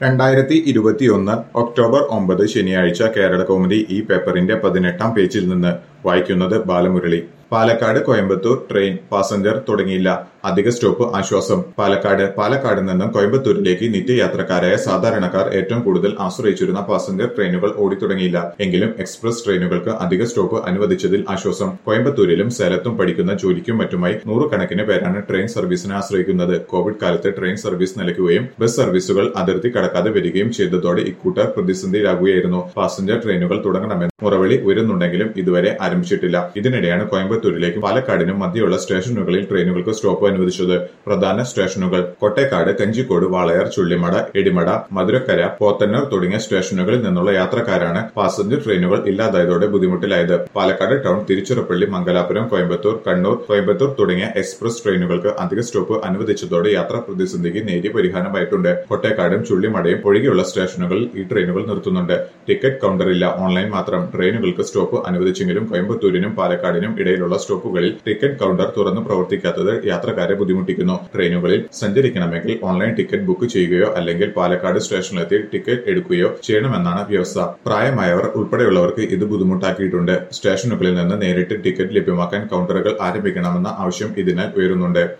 രണ്ടായിരത്തി ഇരുപത്തിയൊന്ന് ഒക്ടോബർ ഒമ്പത് ശനിയാഴ്ച കേരള കൗമുദി ഈ പേപ്പറിന്റെ പതിനെട്ടാം പേജിൽ നിന്ന് വായിക്കുന്നത് ബാലമുരളി പാലക്കാട് കോയമ്പത്തൂർ ട്രെയിൻ പാസഞ്ചർ തുടങ്ങിയില്ല അധിക സ്റ്റോപ്പ് ആശ്വാസം പാലക്കാട് പാലക്കാട് നിന്നും കോയമ്പത്തൂരിലേക്ക് നിത്യയാത്രക്കാരായ സാധാരണക്കാർ ഏറ്റവും കൂടുതൽ ആശ്രയിച്ചിരുന്ന പാസഞ്ചർ ട്രെയിനുകൾ ഓടിത്തുടങ്ങിയില്ല എങ്കിലും എക്സ്പ്രസ് ട്രെയിനുകൾക്ക് അധിക സ്റ്റോപ്പ് അനുവദിച്ചതിൽ ആശ്വാസം കോയമ്പത്തൂരിലും സേലത്തും പഠിക്കുന്ന ജോലിക്കും മറ്റുമായി നൂറുകണക്കിന് പേരാണ് ട്രെയിൻ സർവീസിനെ ആശ്രയിക്കുന്നത് കോവിഡ് കാലത്ത് ട്രെയിൻ സർവീസ് നിലയ്ക്കുകയും ബസ് സർവീസുകൾ അതിർത്തി കടക്കാതെ വരികയും ചെയ്തതോടെ ഇക്കൂട്ടർ പ്രതിസന്ധിയിലാകുകയായിരുന്നു പാസഞ്ചർ ട്രെയിനുകൾ തുടങ്ങണമെന്ന് മുറവിളി ഉയരുന്നുണ്ടെങ്കിലും ഇതുവരെ ആരംഭിച്ചിട്ടില്ല ഇതിനിടെയാണ് കോയമ്പത്തൂരിലേക്കും പാലക്കാടിനും മധ്യയുള്ള സ്റ്റേഷനുകളിൽ ട്രെയിനുകൾക്ക് സ്റ്റോപ്പ് അനുവദിച്ചത് പ്രധാന സ്റ്റേഷനുകൾ കൊട്ടേക്കാട് കഞ്ചിക്കോട് വാളയാർ ചുള്ളിമട എടിമട മധുരക്കര പോത്തന്നൂർ തുടങ്ങിയ സ്റ്റേഷനുകളിൽ നിന്നുള്ള യാത്രക്കാരാണ് പാസഞ്ചർ ട്രെയിനുകൾ ഇല്ലാതായതോടെ ബുദ്ധിമുട്ടിലായത് പാലക്കാട് ടൗൺ തിരുച്ചിറപ്പള്ളി മംഗലാപുരം കോയമ്പത്തൂർ കണ്ണൂർ കോയമ്പത്തൂർ തുടങ്ങിയ എക്സ്പ്രസ് ട്രെയിനുകൾക്ക് അധിക സ്റ്റോപ്പ് അനുവദിച്ചതോടെ യാത്രാ പ്രതിസന്ധിക്ക് നേരിയ പരിഹാരമായിട്ടുണ്ട് കൊട്ടേക്കാടും ചുള്ളിമടയും ഒഴികെയുള്ള സ്റ്റേഷനുകളിൽ ഈ ട്രെയിനുകൾ നിർത്തുന്നുണ്ട് ടിക്കറ്റ് കൗണ്ടറില്ല ഓൺലൈൻ മാത്രം ട്രെയിനുകൾക്ക് സ്റ്റോപ്പ് അനുവദിച്ചെങ്കിലും കോയമ്പത്തൂരിനും പാലക്കാടിനും ഇടയിലുള്ള സ്റ്റോപ്പുകളിൽ ടിക്കറ്റ് കൗണ്ടർ തുറന്നു പ്രവർത്തിക്കാത്തത് യാത്രക്കാരെ ബുദ്ധിമുട്ടിക്കുന്നു ട്രെയിനുകളിൽ സഞ്ചരിക്കണമെങ്കിൽ ഓൺലൈൻ ടിക്കറ്റ് ബുക്ക് ചെയ്യുകയോ അല്ലെങ്കിൽ പാലക്കാട് സ്റ്റേഷനിലെത്തി ടിക്കറ്റ് എടുക്കുകയോ ചെയ്യണമെന്നാണ് വ്യവസ്ഥ പ്രായമായവർ ഉൾപ്പെടെയുള്ളവർക്ക് ഇത് ബുദ്ധിമുട്ടാക്കിയിട്ടുണ്ട് സ്റ്റേഷനുകളിൽ നിന്ന് നേരിട്ട് ടിക്കറ്റ് ലഭ്യമാക്കാൻ കൗണ്ടറുകൾ ആരംഭിക്കണമെന്ന ആവശ്യം ഇതിനാൽ ഉയരുന്നുണ്ട്